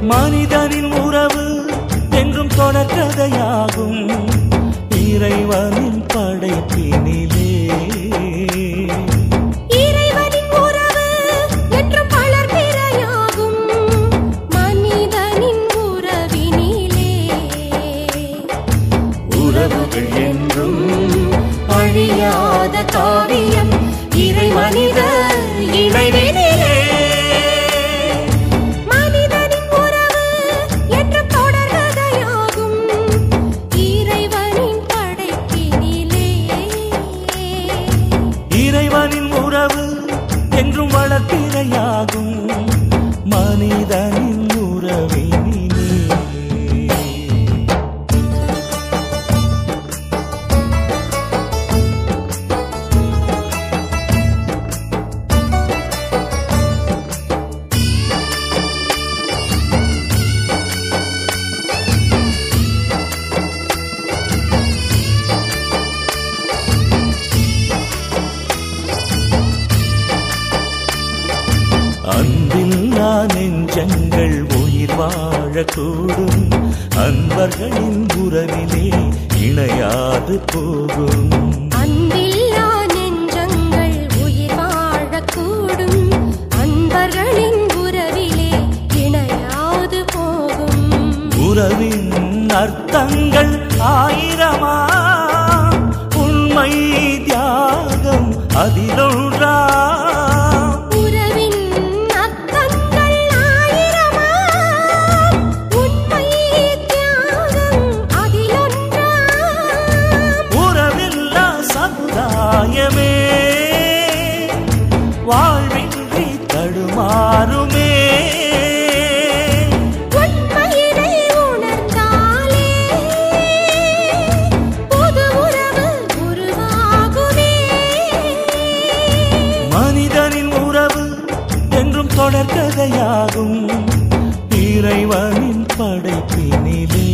மனிதனின் உறவு என்றும் தொடர்கதையாகும் இறைவனின் படைப்பினிலே இறைவனின் உறவு என்றும் வளர்பிறையாகும் மனிதனின் உறவினிலே உறவுகள் என்றும் அழியாத காவியம் இறை மனித இணைவினிலே மனிதனின் உறவு என்றும் தொடர்கதையாகும் இறைவனின் படைப்பினிலே இறைவனின் உறவு என்றும் வளர்ப்பிறையாகும் மனிதனின் உறவினிலே அன்பில்லா நெஞ்சங்கள் உயிர் வாழக்கூடும் அன்பர்களின் உறவிலே இணையாது போகும் அன்பில்லா நெஞ்சங்கள் உயிர் வாழக்கூடும் அன்பர்களின் உறவிலே இணையாது போகும் உறவின் அர்த்தங்கள் ஆயிரமா உண்மை தியாகம் அதிலொன்றா உறவின் அர்த்தங்கள் ஆயிரமா உண்மை தியாகம் அதிலொன்றா உறவில்லா சமுதாயமே வாழ்வின்றி தடுமாறுமே உண்மையினை உணர்ந்தாலே புது உறவு உருவாகுமே மனிதனின் உறவு என்றும் தொடர்கதையாகும் இறைவனின் படைப்பினிலே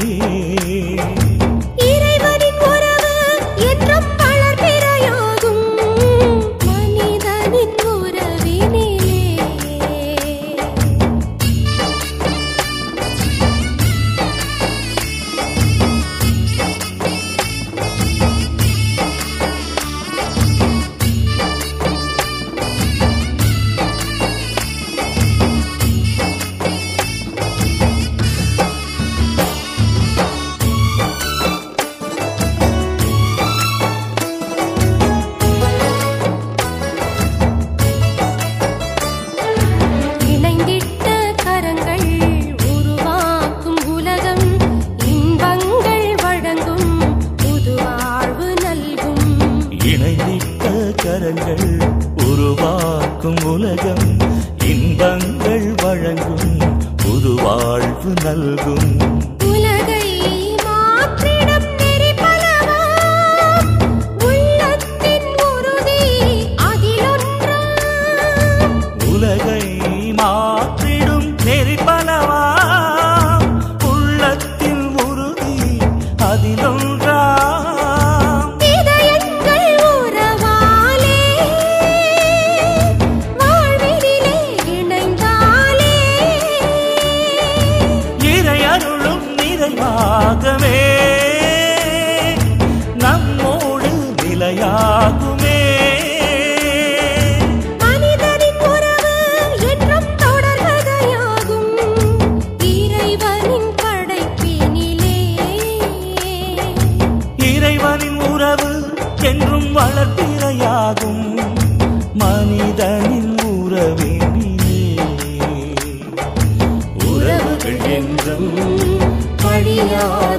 இறைவனின் உறவு என்றும் வளர்பிறையாகும் மனிதனின் உறவினிலே இணைந்திட்ட கரங்கள் உருவாக்கும் உலகம் இன்பங்கள் வழங்கும் புது வாழ்வு நல்கும் இணைந்திட்ட கரங்கள் உருவாக்கும் உலகம் இன்பங்கள் வழங்கும் புது வாழ்வு நல்கும் உலகை மாற்றிடும் நெறி பலவா உள்ளத்தின் உறுதி அதிலொன்றாம் உலகை மாற்றிடும் நெறி பலவா உள்ளத்தில் உறுதி அதிலொன்றாம் இதயங்கள் உறவாலே வாழ்வினிலே இணைந்தாலே இறை அருளும் நிறைவாகவே நம்மோடு நிலையாகுமே மனிதனின் உறவு என்றும் தொடர்கதையாகும் இறைவனின் படைப்பினிலே இறைவனின் உறவு என்றும் வளர்ப்பிறையாகும் மனிதனின் உறவினிலே உறவுகள் என்றும் அழியாத